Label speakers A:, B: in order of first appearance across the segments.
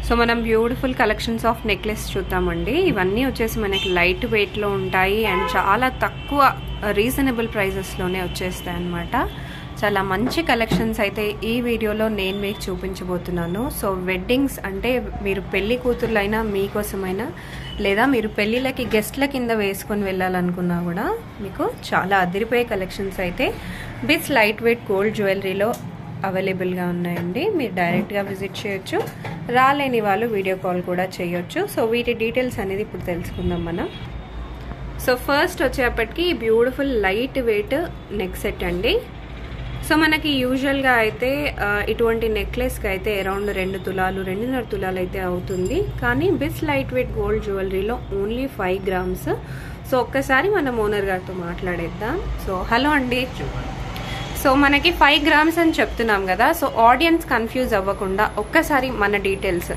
A: So మనం beautiful collections of necklace చూద్దామండి ఇవన్నీ వచ్చేసి మనకి లైట్ వెయిట్లో ఉంటాయి అండ్ చాలా తక్కువ రీజనబుల్ ప్రైజెస్లోనే వచ్చేస్తాయి అనమాట చాలా మంచి కలెక్షన్స్ అయితే ఈ వీడియోలో నేను మీకు చూపించబోతున్నాను సో వెడ్డింగ్స్ అంటే మీరు పెళ్లి కూతుర్లైనా మీకోసమైనా లేదా మీరు పెళ్ళిళ్ళకి గెస్ట్ల కింద వేసుకొని వెళ్ళాలనుకున్నా కూడా మీకు చాలా అదిరిపోయే కలెక్షన్స్ అయితే బిస్ లైట్ వెయిట్ గోల్డ్ జ్యువెలరీలో అవైలబుల్గా ఉన్నాయండి మీరు డైరెక్ట్గా విజిట్ చేయొచ్చు రాలేని వాళ్ళు వీడియో కాల్ కూడా చేయొచ్చు సో వీటి డీటెయిల్స్ అనేది ఇప్పుడు తెలుసుకుందాం మనం సో ఫస్ట్ వచ్చేప్పటికి beautiful light weight neck set అండి సో మనకి యూజువల్గా అయితే ఇటువంటి నెక్లెస్కి అయితే అరౌండ్ రెండు తులాలు రెండున్నర తులాలు అయితే అవుతుంది కానీ బిస్ లైట్ వెయిట్ గోల్డ్ జ్యువెలరీలో ఓన్లీ ఫైవ్ గ్రామ్స్ సో ఒక్కసారి మనం ఓనర్ గారితో మాట్లాడేద్దాం సో హలో అండి సో మనకి ఫైవ్ గ్రామ్స్ అని చెప్తున్నాం కదా సో ఆడియన్స్ కన్ఫ్యూజ్ అవ్వకుండా ఒక్కసారి మన డీటెయిల్స్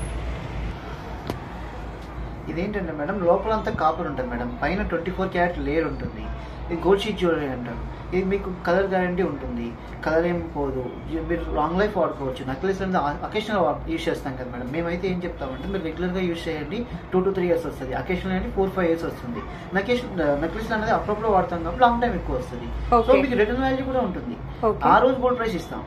B: ఇదేంటంటే మేడం లోపలంతా కాపర్ ఉంటుంది మేడం పైన ట్వంటీ ఫోర్ క్యారెట్ లేయర్ ఉంటుంది ఇది గోల్డ్ షీట్ జ్యువెలరీ అంటారు ఇది మీకు కలర్ గ్యారంటీ ఉంటుంది కలర్ ఏం పోదు ఇది మీరు లాంగ్ లైఫ్ వాడుకోవచ్చు నెక్లెస్ అనేది అకేషనల్ యూస్ చేస్తాం కదా మేడం మేమైతే ఏం చెప్తామంటే మీరు రెగ్యులర్గా యూస్ చేయండి టూ టు త్రీ ఇయర్స్ వస్తుంది అకేషనల్ అనేది ఫోర్ ఫైవ్ ఇయర్స్ వస్తుంది నెక్లెస్ నెక్లెస్ అనేది అప్పుడప్పుడు వాడతాం కాబట్టి లాంగ్ టైం ఎక్కువ వస్తుంది సో
A: Okay.
B: మీకు రిటర్న్ వాల్యూ కూడా ఉంటుంది
A: Okay.
B: ఆ రోజు గోల్డ్ ప్రైస్ ఇస్తాం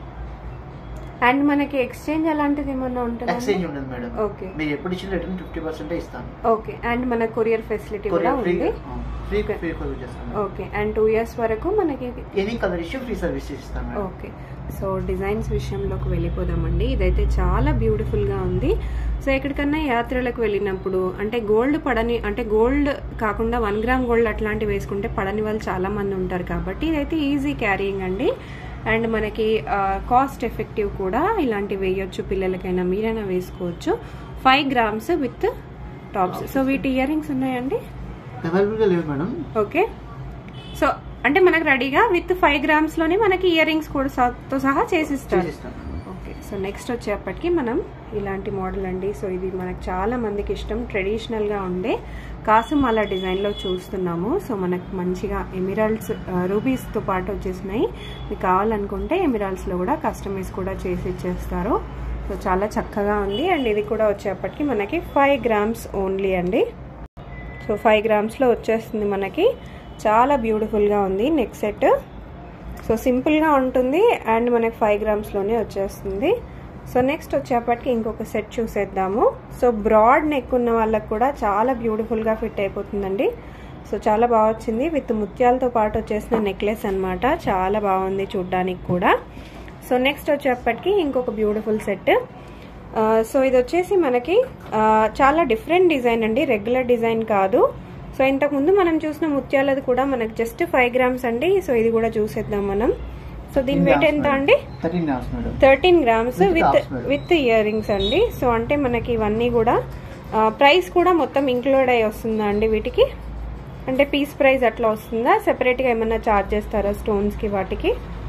A: అండ్ మనకి ఎక్స్చేంజ్ అలాంటిది ఏమన్నా ఉంటుందా
B: ఎక్స్చేంజ్ ఉండదు మేడం
A: Okay.
B: మీరు ఎప్పుడు ఇచ్చిన రిటర్న్ ఫిఫ్టీ పర్సెంట్ ఇస్తాను
A: ఓకే అండ్ మన కొరియర్ ఫెసిలిటీ కూడా
B: కొరియర్ ఫ్రీ
A: ఉంది
B: ఫ్రీ
A: Okay.
B: ఫ్రీ కొరియర్ చేస్తాను
A: ఓకే అండ్ టూ ఇయర్స్ వరకు మనకి
B: any colour issue free service ఇస్తాను మేడం
A: ఓకే సో డిజైన్స్ విషయంలోకి వెళ్ళిపోదామండి ఇదైతే చాలా బ్యూటిఫుల్గా ఉంది సో ఎక్కడికన్నా యాత్రలకు వెళ్ళినప్పుడు అంటే గోల్డ్ పడని అంటే గోల్డ్ కాకుండా వన్ గ్రామ్ గోల్డ్ అట్లాంటివి వేసుకుంటే పడని వాళ్ళు చాలా మంది ఉంటారు కాబట్టి ఇదైతే ఈజీ క్యారీయింగ్ అండి అండ్ మనకి కాస్ట్ ఎఫెక్టివ్ కూడా ఇలాంటివి వేయొచ్చు పిల్లలకైనా మీరైనా వేసుకోవచ్చు five grams with tops so వీటి ఇయర్ రింగ్స్ ఉన్నాయండి
B: అవైలబుల్ గా లేవు మేడం
A: ఓకే సో అంటే మనకు రెడీగా విత్ ఫైవ్ గ్రామ్స్ లోనే మనకి ఇయర్ రింగ్స్ కూడా సహా- తో సహా చేసిస్తారు
B: చేసిస్తాను
A: ఓకే సో నెక్స్ట్ వచ్చేప్పటికి మనం ఇలాంటి మోడల్ అండి సో ఇది మనకు చాలా మందికి ఇష్టం ట్రెడిషనల్ గా ఉండే కాసుమాల డిజైన్ లో చూస్తున్నాము సో మనకు మంచిగా ఎమిరాల్డ్స్ రూబీస్ తో పాటు వచ్చేసినాయి మీకు కావాలనుకుంటే ఎమిరాల్డ్స్ లో కూడా కస్టమైజ్ కూడా చేసి ఇచ్చేస్తారు సో చాలా చక్కగా ఉంది అండ్ ఇది కూడా వచ్చేప్పటికి మనకి ఫైవ్ గ్రామ్స్ ఓన్లీ అండి సో ఫైవ్ గ్రామ్స్లో వచ్చేస్తుంది మనకి చాలా బ్యూటిఫుల్గా ఉంది నెక్ సెట్ సో సింపుల్గా ఉంటుంది అండ్ మనకి ఫైవ్ గ్రామ్స్లోనే వచ్చేస్తుంది సో నెక్స్ట్ వచ్చేప్పటికి ఇంకొక సెట్ చూసేద్దాము సో బ్రాడ్ నెక్ ఉన్న వాళ్ళకి కూడా చాలా బ్యూటిఫుల్గా ఫిట్ అయిపోతుందండి సో చాలా బాగా వచ్చింది విత్ ముత్యాలతో పాటు వచ్చేసిన నెక్లెస్ అన్నమాట చాలా బాగుంది చూడ్డానికి కూడా సో నెక్స్ట్ వచ్చేప్పటికి ఇంకొక బ్యూటిఫుల్ సెట్ ఆ, సో ఇది వచ్చేసి మనకి ఆ, చాలా డిఫరెంట్ డిజైన్ అండి రెగ్యులర్ డిజైన్ కాదు సో ఇంతకుముందు మనం చూసిన ముత్యాలది కూడా మనకి జస్ట్ ఫైవ్ గ్రామ్స్ అండి సో ఇది కూడా చూసేద్దాం మనం సో దీని వెయిట్ ఎంత అండి
B: thirteen grams madam
A: thirteen grams
B: With
A: with
B: tops, madam.
A: With earrings అండి సో అంటే మనకి ఇవన్నీ కూడా ప్రైస్ కూడా మొత్తం ఇంక్లూడ్ అయి వస్తుందా అండి వీటికి అంటే పీస్ ప్రైస్ అట్లా వస్తుందా సెపరేట్ గా ఏమన్నా చార్జ్ చేస్తారా స్టోన్స్ కి వాటికి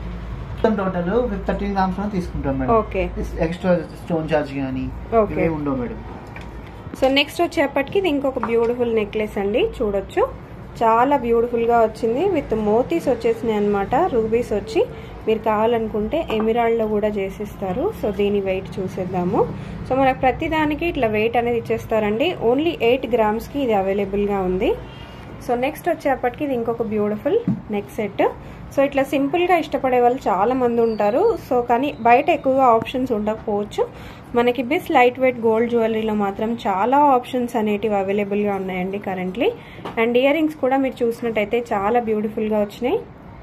B: టోటల్ థర్టీన్ గ్రామ్స్ తీసుకుంటాం madam
A: okay
B: extra stone charge కానీ
A: Okay.
B: ఇవే ఉండవు మేడం
A: సో నెక్స్ట్ వచ్చేప్పటికి ఇది ఇంకొక బ్యూటిఫుల్ నెక్లెస్ అండి చూడొచ్చు చాలా బ్యూటిఫుల్ గా వచ్చింది విత్ మోతీస్ వచ్చేసినాయి అనమాట రూబీస్ వచ్చి మీరు కావాలనుకుంటే ఎమిరాల్డ్ లో కూడా చేసిస్తారు సో దీని వెయిట్ చూసేద్దాము సో మనకు ప్రతి దానికి ఇట్లా వెయిట్ అనేది ఇచ్చేస్తారండి ఓన్లీ ఎయిట్ గ్రామ్స్ కి ఇది అవైలబుల్ గా ఉంది సో నెక్స్ట్ వచ్చేప్పటికి ఇది ఇంకొక బ్యూటిఫుల్ నెక్ సెట్ సో ఇట్లా సింపుల్గా ఇష్టపడే వాళ్ళు చాలా మంది ఉంటారు సో కానీ బయట ఎక్కువగా ఆప్షన్స్ ఉండకపోవచ్చు మనకి బిస్ లైట్ వెయిట్ గోల్డ్ జ్యువెలరీలో మాత్రం చాలా ఆప్షన్స్ అనేటివి అవైలబుల్గా ఉన్నాయండి కరెంట్లీ అండ్ ఇయర్ రింగ్స్ కూడా మీరు చూసినట్టయితే చాలా బ్యూటిఫుల్గా వచ్చినాయి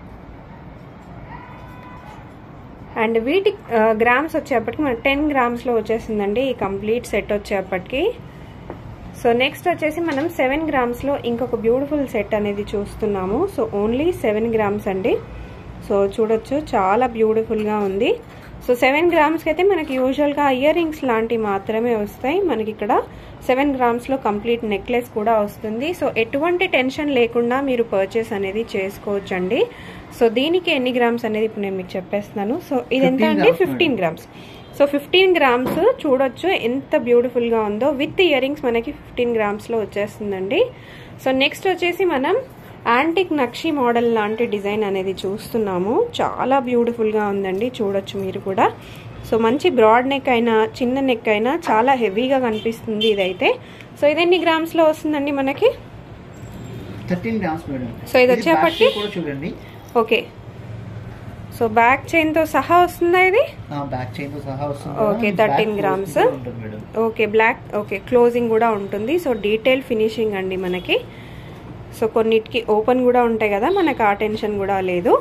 A: అండ్ వీటి గ్రామ్స్ వచ్చేప్పటికి మనకి టెన్ గ్రామ్స్లో వచ్చేసిందండి ఈ కంప్లీట్ సెట్ వచ్చేప్పటికి సో నెక్స్ట్ వచ్చేసి మనం సెవెన్ గ్రామ్స్లో ఇంకొక బ్యూటిఫుల్ సెట్ అనేది చూస్తున్నాము సో ఓన్లీ సెవెన్ గ్రామ్స్ అండి సో చూడొచ్చు చాలా బ్యూటిఫుల్గా ఉంది సో సెవెన్ గ్రామ్స్కి అయితే మనకి యూజువల్గా ఇయర్ రింగ్స్ లాంటివి మాత్రమే వస్తాయి మనకి ఇక్కడ సెవెన్ గ్రామ్స్లో కంప్లీట్ నెక్లెస్ కూడా వస్తుంది సో ఎటువంటి టెన్షన్ లేకుండా మీరు పర్చేస్ అనేది చేసుకోవచ్చండి సో దీనికి ఎన్ని గ్రామ్స్ అనేది ఇప్పుడు నేను మీకు చెప్పేస్తున్నాను సో ఇది ఎంత
B: 15
A: అండి
B: grams,
A: fifteen grams so fifteen grams చూడొచ్చు ఎంత బ్యూటిఫుల్ గా ఉందో విత్ ఇయర్ రింగ్స్ మనకి ఫిఫ్టీన్ గ్రామ్స్ లో వచ్చేస్తుందండి సో నెక్స్ట్ వచ్చేసి మనం యాంటిక్ నక్షి మోడల్ లాంటి డిజైన్ అనేది చూస్తున్నాము చాలా బ్యూటిఫుల్ గా ఉందండి చూడొచ్చు మీరు కూడా సో సో మంచి బ్రాడ్ నెక్ అయినా చిన్న నెక్ అయినా చాలా హెవీగా కనిపిస్తుంది ఇదైతే సో ఇది ఎన్ని గ్రామ్స్లో వస్తుందండి మనకి
B: థర్టీన్ గ్రామ్స్ మేడం
A: సో ఇది వచ్చేపటికి-
B: కూడా చూడండి
A: ఓకే సో బ్యాక్ చైన్తో సహా వస్తుందా ఇది
B: బ్యాక్ చైన్ తో సహా వస్తుంది
A: Okay,
B: madam.
A: 13
B: Back
A: grams.
B: closing కూడా ఉంటుంది madam
A: okay black okay closing కూడా ఉంటుంది సో డీటెయిల్ ఫినిషింగ్ అండి మనకి సో కొన్నిటికి ఓపెన్ కూడా ఉంటాయి కదా మనకు ఆ టెన్షన్ కూడా లేదు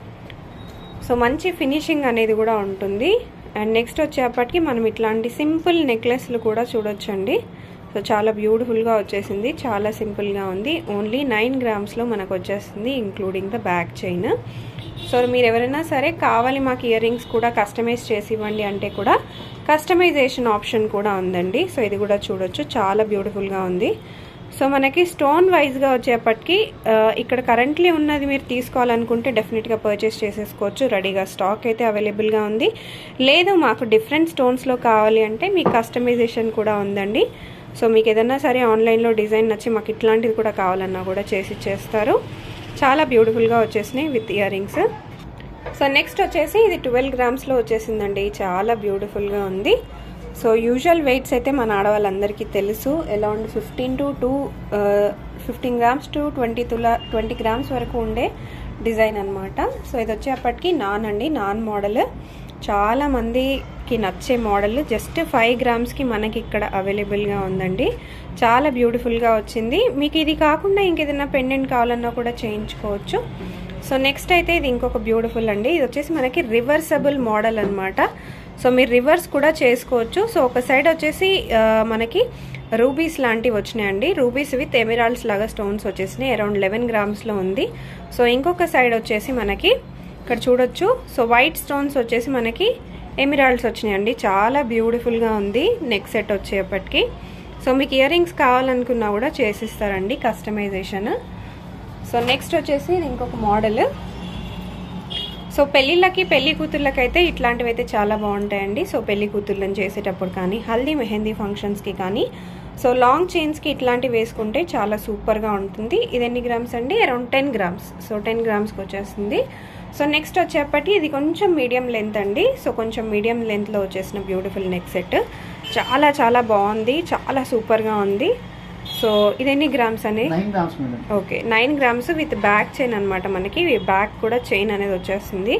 A: సో మంచి ఫినిషింగ్ అనేది కూడా ఉంటుంది అండ్ నెక్స్ట్ వచ్చేప్పటికి మనం ఇట్లాంటి సింపుల్ నెక్లెస్లు కూడా చూడొచ్చండి సో చాలా బ్యూటిఫుల్గా వచ్చేసింది చాలా సింపుల్గా ఉంది ఓన్లీ నైన్ గ్రామ్స్లో మనకు వచ్చేస్తుంది including the back chain so మీరు ఎవరైనా సరే కావాలి మాకు ఇయర్ రింగ్స్ కూడా కస్టమైజ్ చేసి ఇవ్వండి అంటే కూడా కస్టమైజేషన్ ఆప్షన్ కూడా ఉందండి సో ఇది కూడా చూడొచ్చు చాలా బ్యూటిఫుల్గా ఉంది సో మనకి స్టోన్ వైజ్గా వచ్చేప్పటికి ఆ, ఇక్కడ కరెంట్లీ ఉన్నది మీరు తీసుకోవాలనుకుంటే డెఫినెట్గా పర్చేస్ చేసేసుకోవచ్చు రెడీగా స్టాక్ అయితే అవైలబుల్గా ఉంది లేదు మాకు డిఫరెంట్ స్టోన్స్లో కావాలి అంటే మీకు కస్టమైజేషన్ కూడా ఉందండి సో మీకు ఏదైనా సరే ఆన్లైన్లో డిజైన్ నచ్చి మాకు ఇట్లాంటిది కూడా కావాలన్నా కూడా చేసి ఇచ్చేస్తారు చాలా బ్యూటిఫుల్గా వచ్చేసినాయి with earrings so next వచ్చేసి ఇది ట్వెల్వ్ గ్రామ్స్లో వచ్చేసిందండి చాలా బ్యూటిఫుల్గా ఉంది సో యూజువల్ వెయిట్స్ అయితే మన ఆడవాళ్ళందరికీ తెలుసు around fifteen to two fifteen grams to twenty తులా ట్వంటీ గ్రామ్స్ వరకు ఉండే డిజైన్ అనమాట సో ఇది వచ్చేప్పటికి నాన్ అండి నాన్ మోడల్ చాలా మందికి నచ్చే మోడల్ జస్ట్ ఫైవ్ గ్రామ్స్కి మనకి ఇక్కడ అవైలబుల్గా ఉందండి చాలా బ్యూటిఫుల్గా వచ్చింది మీకు ఇది కాకుండా ఇంకేదైనా పెండెంట్ కావాలన్నా కూడా చేయించుకోవచ్చు సో నెక్స్ట్ అయితే ఇది ఇంకొక బ్యూటిఫుల్ అండి ఇది వచ్చేసి మనకి రివర్సబుల్ మోడల్ అన్నమాట సో మీరు రివర్స్ కూడా చేసుకోవచ్చు సో ఒక సైడ్ వచ్చేసి ఆ, మనకి రూబీస్ లాంటివి వచ్చినాయండి రూబీస్ విత్ ఎమిరాల్డ్స్ లాగా స్టోన్స్ వచ్చేసినాయి అరౌండ్ లెవెన్ గ్రామ్స్లో ఉంది సో ఇంకొక సైడ్ వచ్చేసి మనకి ఇక్కడ చూడొచ్చు సో వైట్ స్టోన్స్ వచ్చేసి మనకి ఎమిరాల్డ్స్ వచ్చినాయండి చాలా బ్యూటిఫుల్గా ఉంది నెక్ సెట్ వచ్చేపటికి సో మీకు ఇయర్ రింగ్స్ కావాలనుకున్నా కూడా చేసిస్తారండి కస్టమైజేషన్ సో నెక్స్ట్ వచ్చేసి ఇది ఇంకొక మోడల్ సో పెళ్ళిళ్ళకి పెళ్లి కూతుర్లకి అయితే ఇట్లాంటివి అయితే చాలా బాగుంటాయండి సో పెళ్లి కూతుర్లను చేసేటప్పుడు కానీ హల్దీ మెహందీ ఫంక్షన్స్కి కానీ సో లాంగ్ చైన్స్కి ఇట్లాంటివి వేసుకుంటే చాలా సూపర్గా ఉంటుంది ఇది ఎన్ని గ్రామ్స్ అండి around ten grams so ten గ్రామ్స్కి వచ్చేస్తుంది సో నెక్స్ట్ వచ్చేప్పటి ఇది కొంచెం మీడియం లెంత్ అండి సో కొంచెం మీడియం లెంత్లో వచ్చేసిన బ్యూటిఫుల్ నెక్ సెట్ చాలా చాలా బాగుంది చాలా సూపర్గా ఉంది సో ఇది ఎన్ని గ్రామ్స్ అండి
B: nine grams madam
A: okay nine grams with back chain అనమాట మనకి బ్యాక్ కూడా చైన్ అనేది వచ్చేస్తుంది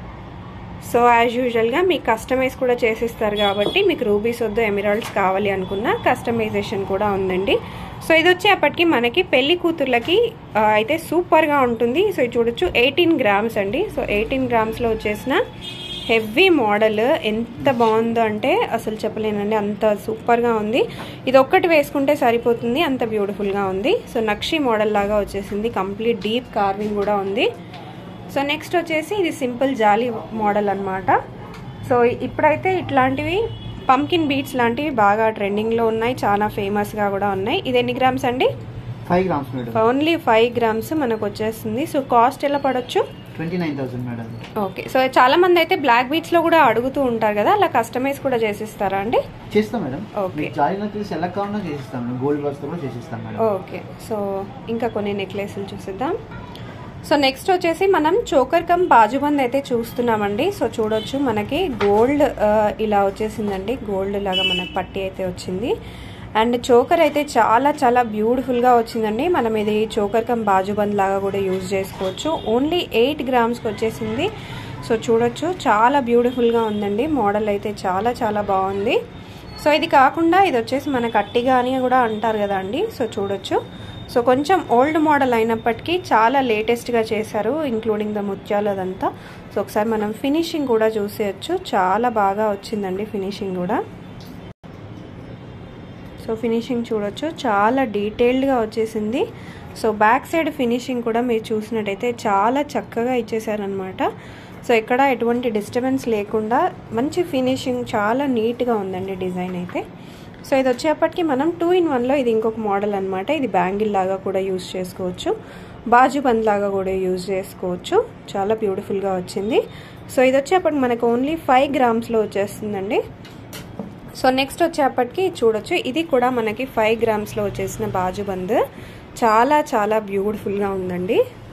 A: సో యాజ్ యూజువల్గా మీకు కస్టమైజ్ కూడా చేసిస్తారు కాబట్టి మీకు రూబీస్ వద్దు ఎమిరాల్డ్స్ కావాలి అనుకున్న కస్టమైజేషన్ కూడా ఉందండి సో ఇది వచ్చేపటికి మనకి పెళ్లి కూతుర్లకి ఆ, అయితే సూపర్గా ఉంటుంది సో ఇది చూడొచ్చు ఎయిటీన్ గ్రామ్స్ అండి సో ఎయిటీన్ గ్రామ్స్లో వచ్చేసిన హెవీ మోడల్ ఎంత బాగుందో అంటే అసలు చెప్పలేనండి అంత సూపర్గా ఉంది ఇది ఒక్కటి వేసుకుంటే సరిపోతుంది అంత బ్యూటిఫుల్గా ఉంది సో నక్షి మోడల్ లాగా వచ్చేసింది కంప్లీట్ డీప్ కార్వింగ్ కూడా ఉంది సో నెక్స్ట్ వచ్చేసి ఇది సింపుల్ జాలీ మోడల్ అన్నమాట సో ఇప్పుడైతే ఇట్లాంటివి పంకిన్ బీట్స్ లాంటివి బాగా ట్రెండింగ్లో ఉన్నాయి చాలా ఫేమస్గా కూడా ఉన్నాయి ఇది ఎన్ని గ్రామ్స్ అండి
B: five grams madam
A: only five grams మనకు వచ్చేస్తుంది సో కాస్ట్ ఎలా పడవచ్చు
B: twenty nine thousand madam
A: okay so చాలా మంది అయితే బ్లాక్ బీట్స్ లో కూడా అడుగుతూ ఉంటారు కదా అలా కస్టమైజ్ కూడా చేసిస్తారా అండి
B: చేస్తాం మేడం
A: Okay.
B: మీకు జాయిన్ నెక్లెస్ ఎలా కావాలన్నా చేసిస్తాం మేడం గోల్డ్ వర్క్స్ కూడా చేసిస్తాం మేడం
A: ఓకే సో ఇంకా కొన్ని నెక్లెస్లు చూసిద్దాం సో నెక్స్ట్ వచ్చేసి మనం చోకర్ కమ్ బాజుబంద్ అయితే చూస్తున్నామండి సో చూడొచ్చు మనకి గోల్డ్ ఇలా వచ్చేసిందండి గోల్డ్ లాగా మనకి పట్టి అయితే వచ్చింది అండ్ చోకర్ అయితే చాలా చాలా బ్యూటిఫుల్గా వచ్చిందండి మనం ఇది చోకర్ కమ్ బాజుబంద్ లాగా కూడా యూజ్ చేసుకోవచ్చు ఓన్లీ ఎయిట్ గ్రామ్స్కి వచ్చేసింది సో చూడొచ్చు చాలా బ్యూటిఫుల్గా ఉందండి మోడల్ అయితే చాలా చాలా బాగుంది సో ఇది కాకుండా ఇది వచ్చేసి మనకు అట్టిగా అని కూడా అంటారు కదా అండి సో చూడొచ్చు సో కొంచెం ఓల్డ్ మోడల్ అయినప్పటికీ చాలా లేటెస్ట్గా చేశారు ఇంక్లూడింగ్ ద ముత్యాలు అదంతా సో ఒకసారి మనం ఫినిషింగ్ కూడా చూసేయచ్చు చాలా బాగా వచ్చిందండి ఫినిషింగ్ కూడా సో ఫినిషింగ్ చూడొచ్చు చాలా డీటెయిల్డ్గా వచ్చేసింది సో బ్యాక్ సైడ్ ఫినిషింగ్ కూడా మీరు చూసినట్టయితే చాలా చక్కగా ఇచ్చేసారనమాట సో ఎక్కడ ఎటువంటి డిస్టర్బెన్స్ లేకుండా మంచి ఫినిషింగ్ చాలా నీట్గా ఉందండి డిజైన్ అయితే సో ఇది వచ్చేప్పటికి మనం టూ ఇన్ వన్లో ఇది ఇంకొక మోడల్ అనమాట ఇది బ్యాంగిల్ లాగా కూడా యూస్ చేసుకోవచ్చు బాజు బంద్ లాగా కూడా యూజ్ చేసుకోవచ్చు చాలా బ్యూటిఫుల్గా వచ్చింది సో ఇది వచ్చేప్పటికి మనకు ఓన్లీ ఫైవ్ గ్రామ్స్లో వచ్చేస్తుందండి సో నెక్స్ట్ వచ్చేప్పటికి చూడొచ్చు ఇది కూడా మనకి ఫైవ్ గ్రామ్స్లో వచ్చేసిన బాజుబంద్ చాలా చాలా బ్యూటిఫుల్గా ఉందండి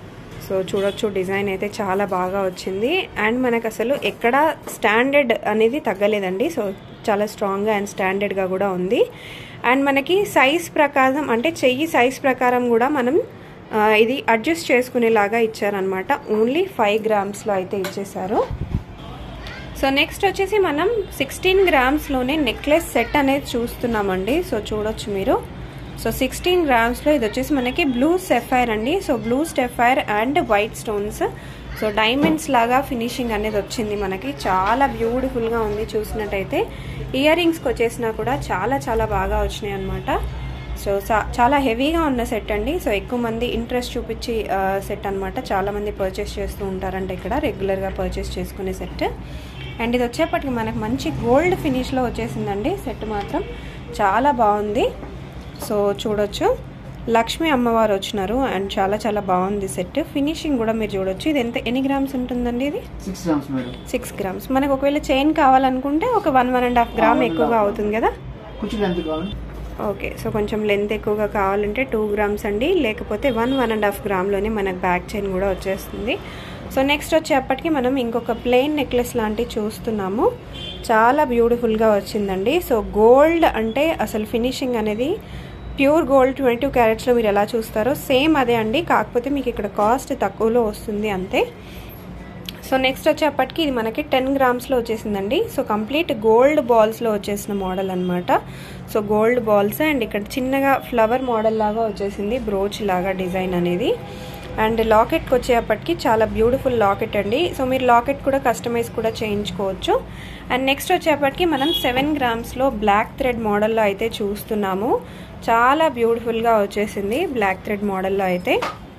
A: సో చూడొచ్చు డిజైన్ అయితే చాలా బాగా వచ్చింది అండ్ మనకు అసలు ఎక్కడ స్టాండర్డ్ అనేది తగ్గలేదండి సో చాలా స్ట్రాంగ్గా అండ్ స్టాండర్డ్గా కూడా ఉంది అండ్ మనకి సైజ్ ప్రకారం అంటే చెయ్యి సైజ్ ప్రకారం కూడా మనం ఆ, ఇది అడ్జస్ట్ చేసుకునేలాగా ఇచ్చారనమాట ఓన్లీ ఫైవ్ గ్రామ్స్లో అయితే ఇచ్చేసారు సో నెక్స్ట్ వచ్చేసి మనం సిక్స్టీన్ గ్రామ్స్లోనే నెక్లెస్ సెట్ అనేది చూస్తున్నామండి సో చూడొచ్చు మీరు సో సిక్స్టీన్ గ్రామ్స్లో ఇది వచ్చేసి మనకి బ్లూ సెఫైర్ అండి so blue sapphire and white stones so diamonds లాగా ఫినిషింగ్ అనేది వచ్చింది మనకి చాలా బ్యూటిఫుల్గా ఉంది చూసినట్టయితే ఇయర్ రింగ్స్కి వచ్చేసినా కూడా చాలా చాలా బాగా వచ్చినాయి అనమాట సో చా- చాలా హెవీగా ఉన్న సెట్ అండి సో ఎక్కువ మంది ఇంట్రెస్ట్ చూపించి సెట్ అనమాట చాలా మంది పర్చేస్ చేస్తూ ఉంటారంట ఇక్కడ రెగ్యులర్గా పర్చేస్ చేసుకునే సెట్ అండ్ ఇది వచ్చేప్పటికి మనకు మంచి గోల్డ్ ఫినిష్లో వచ్చేసిందండి సెట్ మాత్రం చాలా బాగుంది సో చూడొచ్చు లక్ష్మీ అమ్మవారు వచ్చినారు అండ్ చాలా చాలా బాగుంది సెట్ ఫినిషింగ్ కూడా మీరు చూడొచ్చు ఇది ఎంత ఎన్ని గ్రామ్స్ ఉంటుందండి ఇది
B: six grams madam
A: six grams మనకు ఒకవేళ చైన్ కావాలనుకుంటే ఒక one one and half gram
B: one and
A: ఎక్కువగా
B: half.
A: అవుతుంది కదా
B: కూర్చుని ఎంత కావాలి
A: ఓకే సో కొంచెం లెంత్ ఎక్కువగా కావాలంటే టూ గ్రామ్స్ అండి లేకపోతే వన్ వన్ అండ్ హాఫ్ గ్రామ్లోనే మనకు బ్యాక్ చైన్ కూడా వచ్చేస్తుంది సో నెక్స్ట్ వచ్చేప్పటికి మనం ఇంకొక ప్లెయిన్ నెక్లెస్ లాంటివి చూస్తున్నాము చాలా బ్యూటిఫుల్గా వచ్చిందండి సో గోల్డ్ అంటే అసలు ఫినిషింగ్ అనేది ప్యూర్ గోల్డ్ ట్వంటీ టూ క్యారెట్స్లో మీరు ఎలా చూస్తారో సేమ్ అదే అండి కాకపోతే మీకు ఇక్కడ కాస్ట్ తక్కువలో వస్తుంది అంతే సో నెక్స్ట్ వచ్చేప్పటికి ఇది మనకి టెన్ గ్రామ్స్లో వచ్చేసిందండి సో కంప్లీట్ గోల్డ్ బాల్స్లో వచ్చేసిన మోడల్ అనమాట సో గోల్డ్ బాల్స్ అండ్ ఇక్కడ చిన్నగా ఫ్లవర్ మోడల్ లాగా వచ్చేసింది బ్రోచ్ లాగా డిజైన్ అనేది అండ్ లాకెట్కి వచ్చేప్పటికి చాలా బ్యూటిఫుల్ లాకెట్ అండి సో మీరు లాకెట్ కూడా కస్టమైజ్ కూడా చేయించుకోవచ్చు అండ్ నెక్స్ట్ వచ్చేప్పటికి మనం సెవెన్ గ్రామ్స్లో బ్లాక్ థ్రెడ్ మోడల్లో అయితే చూస్తున్నాము చాలా బ్యూటిఫుల్గా వచ్చేసింది బ్లాక్ థ్రెడ్ మోడల్లో అయితే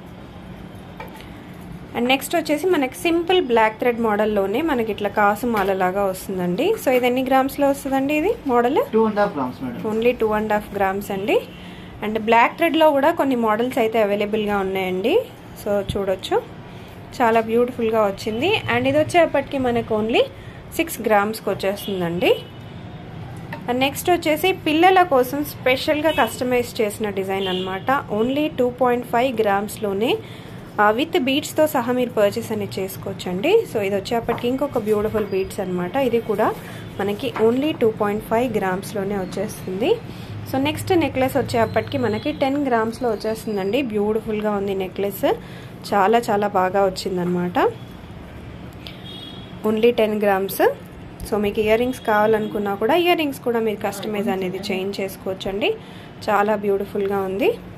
A: అండ్ నెక్స్ట్ వచ్చేసి మనకి సింపుల్ బ్లాక్ థ్రెడ్ మోడల్లోనే మనకి ఇట్లా కాసు మాలలాగా వస్తుందండి సో ఇది ఎన్ని గ్రామ్స్లో వస్తుందండి ఇది model
B: two and half grams madam
A: only two and half grams అండి అండ్ బ్లాక్ థ్రెడ్లో కూడా కొన్ని మోడల్స్ అయితే అవైలబుల్గా ఉన్నాయండి సో చూడొచ్చు చాలా బ్యూటిఫుల్గా వచ్చింది అండ్ ఇది వచ్చేప్పటికి మనకు ఓన్లీ సిక్స్ గ్రామ్స్కి వచ్చేస్తుందండి అండ్ నెక్స్ట్ వచ్చేసి పిల్లల కోసం స్పెషల్గా కస్టమైజ్ చేసిన డిజైన్ అనమాట ఓన్లీ టూ పాయింట్ ఫైవ్ గ్రామ్స్లోనే విత్ బీడ్స్తో సహా మీరు పర్చేస్ అనేది చేసుకోవచ్చండి సో ఇది వచ్చేప్పటికి ఇంకొక బ్యూటిఫుల్ బీడ్స్ అనమాట ఇది కూడా మనకి ఓన్లీ టూ పాయింట్ ఫైవ్ గ్రామ్స్లోనే వచ్చేస్తుంది సో నెక్స్ట్ నెక్లెస్ వచ్చేప్పటికి మనకి టెన్ గ్రామ్స్లో వచ్చేస్తుందండి బ్యూటిఫుల్గా ఉంది నెక్లెస్ చాలా చాలా బాగా వచ్చిందనమాట ఓన్లీ టెన్ గ్రామ్స్ సో మీకు ఇయర్ రింగ్స్ కావాలనుకున్నా కూడా ఇయర్ రింగ్స్ కూడా మీరు కస్టమైజ్ అనేది చేంజ్ చేసుకోవచ్చండి చాలా బ్యూటిఫుల్గా ఉంది